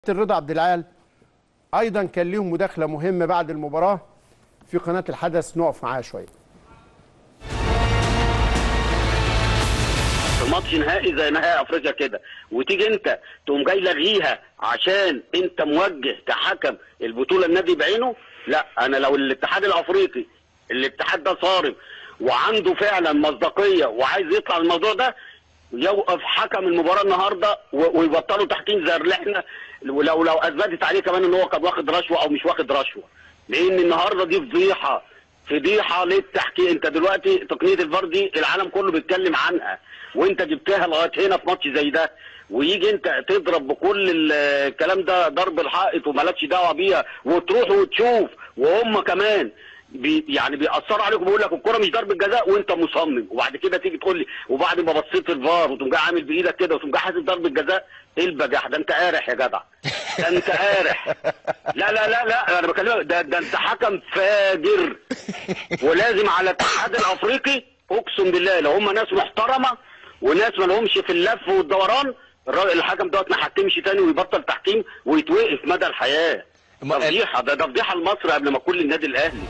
الرضا عبد العال ايضا كان ليهم مداخله مهمه بعد المباراه في قناه الحدث نقف معاها شويه في ماتش نهائي زي نهائي افريقيا كده وتيجي انت تقوم جاي لاغيها عشان انت موجه كحكم البطوله النادي بعينه لا انا لو الاتحاد الافريقي الاتحاد ده صارم وعنده فعلا مصداقيه وعايز يطلع من الموضوع ده يوقف حكم المباراه النهارده و- ويبطلوا تحكيم زي اللي احنا ولو لو اثبتت عليه كمان ان هو كان واخد رشوه او مش واخد رشوه لان النهارده دي فضيحه فضيحه للتحكيم انت دلوقتي تقنيه الفار دي العالم كله بيتكلم عنها وانت جبتها لغايه هنا في ماتش زي ده ويجي انت تضرب بكل ال- الكلام ده ضرب الحائط ومالكش دعوه بيها وتروح وتشوف وهم كمان بي يعني بيأثروا عليك وبيقول لك الكرة مش ضربة جزاء وانت مصمم وبعد كده تيجي تقول لي وبعد ما بصيت الفار وتقوم جاي عامل بايدك كده وتقوم جاي حاسب ضربة جزاء ايه البجاح ده انت قارح يا جدع ده انت قارح لا لا لا لا انا بكلمك ده ده انت حكم فاجر ولازم على الاتحاد الافريقي اقسم بالله لو هم ناس محترمه وناس ما لهمش في اللف والدوران الراجل الحكم دوت ما حكمش تاني ويبطل تحكيم ويتوقف مدى الحياه ما- ده فضيحه ده ده فضيحه لمصر قبل ما كل النادي الاهلي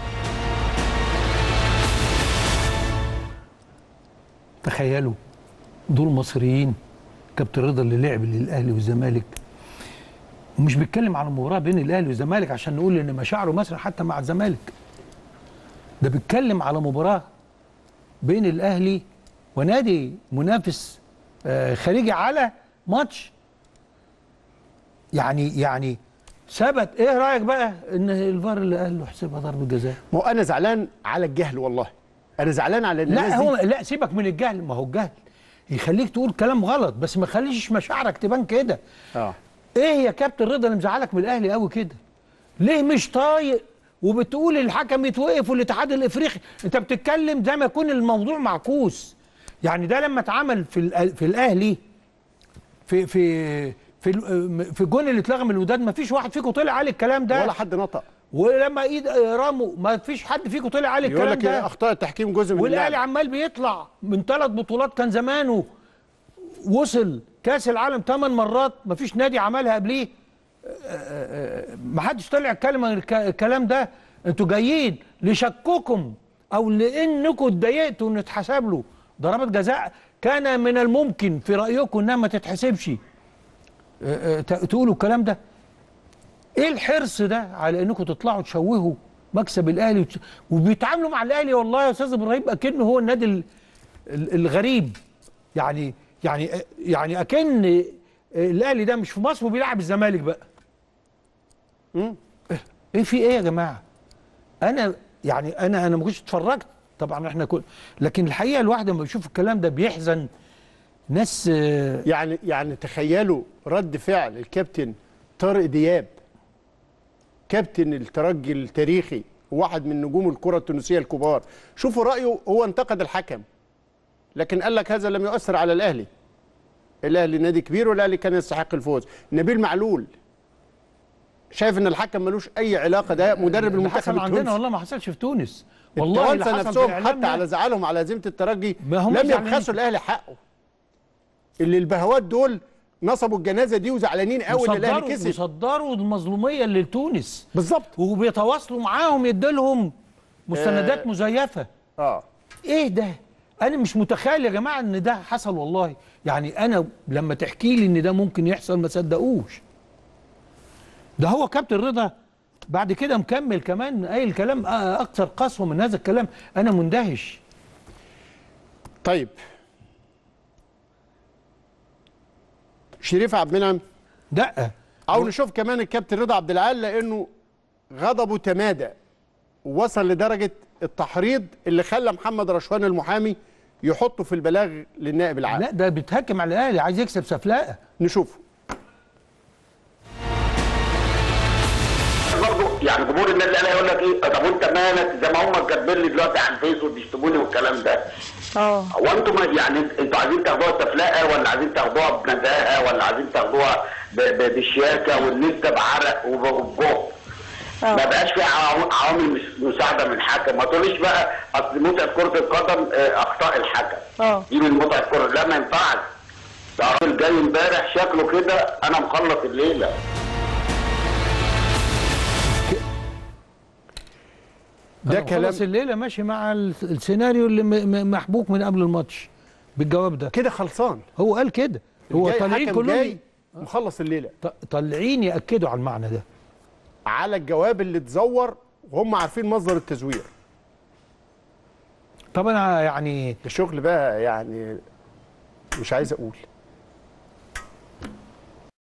تخيلوا دول مصريين كابتن رضا اللي لعب للاهلي والزمالك ومش بيتكلم على مباراه بين الاهلي والزمالك عشان نقول ان مشاعره مثلا حتى مع الزمالك ده بيتكلم على مباراه بين الاهلي ونادي منافس آه، خارجي على ماتش يعني يعني ثبت ايه رايك بقى ان الفار اللي قال له احسبها ضربه جزاء ما هو انا زعلان على الجهل والله انا زعلان على الناس لا دي. هو لا سيبك من الجهل ما هو الجهل يخليك تقول كلام غلط بس ما يخليش مشاعرك تبان كده اه ايه يا كابتن رضا اللي مزعلك من الاهلي قوي كده ليه مش طايق وبتقول الحكم يتوقف والاتحاد الافريقي انت بتتكلم زي ما يكون الموضوع معكوس يعني ده لما اتعمل في الأ- في الاهلي في في في ال- في الجون اللي اتلغى من الوداد ما فيش واحد فيكم طلع عليه الكلام ده ولا حد نطق ولما ايد رامو ما فيش حد فيكم طلع عليه يقول الكلام لك ده اخطاء التحكيم جزء من والاهلي اللعب عمال بيطلع من ثلاث بطولات كان زمانه وصل كاس العالم ثمان مرات مفيش نادي عملها قبليه ما حدش طلع يتكلم عن الك- الكلام ده انتوا جايين لشككم او لانكم اتضايقتوا ان اتحسب له ضربات جزاء كان من الممكن في رايكم انها ما تتحسبش اه، اه، ت- تقولوا الكلام ده ايه الحرص ده على انكم تطلعوا تشوهوا مكسب الاهلي وتش... وبيتعاملوا مع الاهلي والله يا استاذ ابراهيم اكنه هو النادي ال... ال- الغريب يعني يعني يعني اكن الاهلي ده مش في مصر وبيلعب الزمالك بقى مم. ايه في ايه يا جماعه انا يعني انا انا ما كنتش اتفرجت طبعا احنا كل لكن الحقيقه الواحد لما بيشوف الكلام ده بيحزن ناس آه، يعني يعني تخيلوا رد فعل الكابتن طارق دياب كابتن الترجي التاريخي واحد من نجوم الكرة التونسية الكبار شوفوا رأيه هو انتقد الحكم لكن قال لك هذا لم يؤثر على الأهلي الأهلي نادي كبير والأهلي كان يستحق الفوز نبيل معلول شايف ان الحكم ملوش اي علاقه ده مدرب اللي حصل المنتخب عندنا التونسي والله ما حصلش في تونس والله اللي التوانسه حصل في نفسهم الإعلام حتى ده- على زعلهم على هزيمه الترجي ما هم لم زعلانين. يبخسوا الاهلي حقه اللي البهوات دول نصبوا الجنازه دي وزعلانين قوي ان الاهلي مصدروا كسب مصدروا المظلوميه اللي لتونس بالظبط وبيتواصلوا معاهم يديلهم مستندات آه. مزيفه اه ايه ده انا مش متخيل يا جماعه ان ده حصل والله يعني انا لما تحكي لي ان ده ممكن يحصل ما صدقوش ده هو كابتن رضا بعد كده مكمل كمان قايل كلام آه، اكثر قسوه من هذا الكلام انا مندهش طيب شريف عبد المنعم دقه او نشوف كمان الكابتن رضا عبد العال لانه غضبه تمادى ووصل لدرجه التحريض اللي خلى محمد رشوان المحامي يحطه في البلاغ للنائب العام لا ده بيتهكم على الاهلي عايز يكسب سفلاقه نشوفه برضه يعني جمهور النادي الاهلي يقول لك ايه طب وانت مالك زي ما هم كاتبين لي دلوقتي على الفيس وبيشتموني والكلام ده اه هو انتم ما- يعني انتوا عايزين تاخدوها تفلقه ولا عايزين تاخدوها بنزاهه ولا عايزين تاخدوها ب- ب- بالشياكه وان انت بعرق وب- وبجهد اه ما بقاش في عوا- عوامل مس- مساعده من الحكم ما تقوليش بقى اصل متعه كره القدم آه، اخطاء الحكم اه دي من متعه كره لا ما ينفعش ده راجل جاي امبارح شكله كده انا مخلص الليله ده ده كلام خلاص الليله ماشي مع ال- السيناريو اللي م- م- محبوك من قبل الماتش بالجواب ده كده خلصان هو قال كده هو الجاي طالعين حكم كلهم جاي مخلص الليله ط- طالعين ياكدوا على المعنى ده على الجواب اللي اتزور وهم عارفين مصدر التزوير طب انا يعني الشغل بقى يعني مش عايز اقول